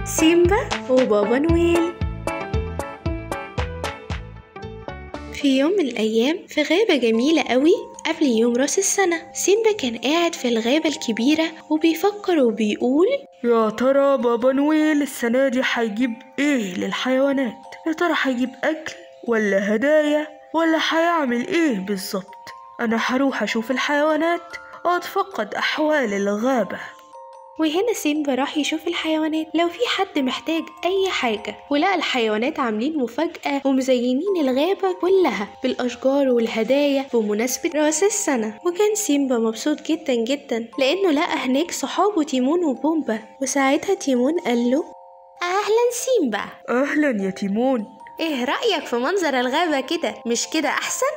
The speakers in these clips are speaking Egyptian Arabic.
سيمبا وبابا نويل في يوم من الأيام في غابة جميلة قوي قبل يوم راس السنة سيمبا كان قاعد في الغابة الكبيرة وبيفكر وبيقول يا ترى بابا نويل السنة دي هيجيب ايه للحيوانات يا ترى هيجيب أكل ولا هدايا ولا هيعمل ايه بالظبط أنا هروح أشوف الحيوانات وأتفقد أحوال الغابة وهنا سيمبا راح يشوف الحيوانات لو في حد محتاج أي حاجة ولقى الحيوانات عاملين مفاجأة ومزينين الغابة كلها بالأشجار والهدايا بمناسبة رأس السنة وكان سيمبا مبسوط جدا جدا لأنه لقى هناك صحابه تيمون وبومبا وساعتها تيمون قال له أهلا سيمبا أهلا يا تيمون إيه رأيك في منظر الغابة كده مش كده أحسن؟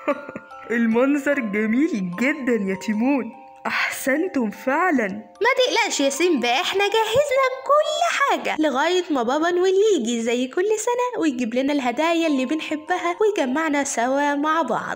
المنظر جميل جدا يا تيمون أحسنتم فعلا ما تقلقش يا سيمبا احنا جهزنا كل حاجة لغاية ما بابا نويل يجي زي كل سنة ويجيب لنا الهدايا اللي بنحبها ويجمعنا سوا مع بعض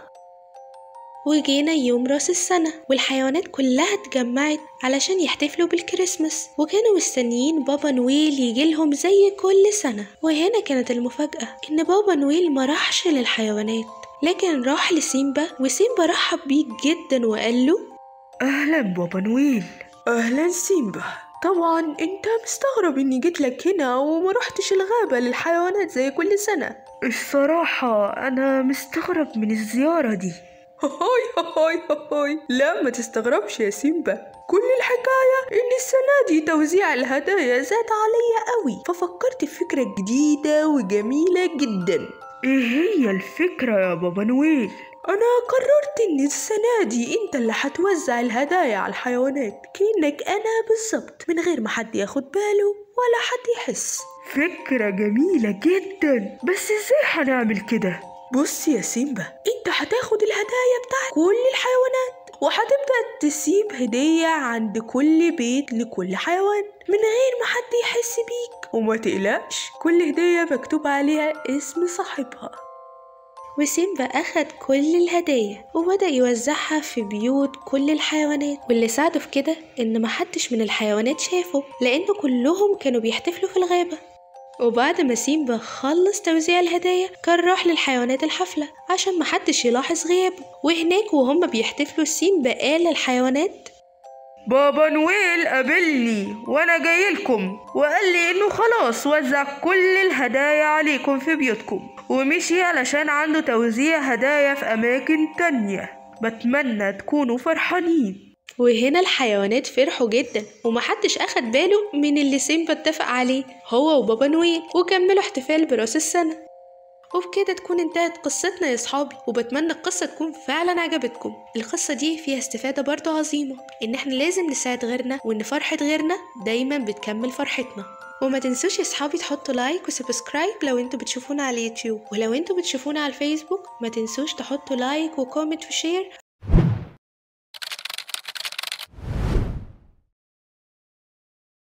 وجينا يوم راس السنة والحيوانات كلها اتجمعت علشان يحتفلوا بالكريسماس وكانوا مستنيين بابا نويل يجيلهم زي كل سنة وهنا كانت المفاجأة إن بابا نويل ما راحش للحيوانات لكن راح لسيمبا وسيمبا رحب بيه جدا وقال له أهلا بابا نويل أهلا سيمبا طبعا انت مستغرب اني جيت لك هنا وما رحتش الغابة للحيوانات زي كل سنة الصراحة أنا مستغرب من الزيارة دي هاي هاي هاي لا ما تستغربش يا سيمبا كل الحكاية إن السنة دي توزيع الهدايا زاد عليا قوي ففكرت في فكرة جديدة وجميلة جدا إيه هي الفكرة يا بابا نويل؟ أنا قررت إن السنة دي أنت اللي هتوزع الهدايا على الحيوانات كأنك أنا بالظبط من غير ما حد ياخد باله ولا حد يحس فكرة جميلة جدا بس ازاي هنعمل كده؟ بص يا سيمبا انت هتاخد الهدايا بتاعت كل الحيوانات وهتبدأ تسيب هدية عند كل بيت لكل حيوان من غير ما حد يحس بيك وما تقلقش كل هدية مكتوب عليها اسم صاحبها وسيمبا أخد كل الهدايا وبدأ يوزعها في بيوت كل الحيوانات واللي ساعده في كده إن محدش من الحيوانات شافه لأن كلهم كانوا بيحتفلوا في الغابة وبعد ما سيمبا خلص توزيع الهدايا كان راح للحيوانات الحفلة عشان محدش يلاحظ غيابه وهناك وهم بيحتفلوا سيمبا قال للحيوانات بابا نويل قابلني وانا جايلكم وقال لي انه خلاص وزع كل الهدايا عليكم في بيوتكم ومشي علشان عنده توزيع هدايا في اماكن تانية بتمنى تكونوا فرحانين وهنا الحيوانات فرحوا جدا ومحدش أخد باله من اللي سيمبا اتفق عليه هو وبابا نويل وكملوا احتفال براس السنة وبكده تكون انتهت قصتنا يا صحابي وبتمنى القصة تكون فعلا عجبتكم القصة دي فيها استفادة برضو عظيمة ان احنا لازم نساعد غيرنا وان فرحة غيرنا دايما بتكمل فرحتنا وما تنسوش يا صحابي تحطوا لايك وسبسكرايب لو انتوا بتشوفونا على اليوتيوب ولو انتوا بتشوفونا على الفيسبوك ما تنسوش تحطوا لايك وكومنت وشير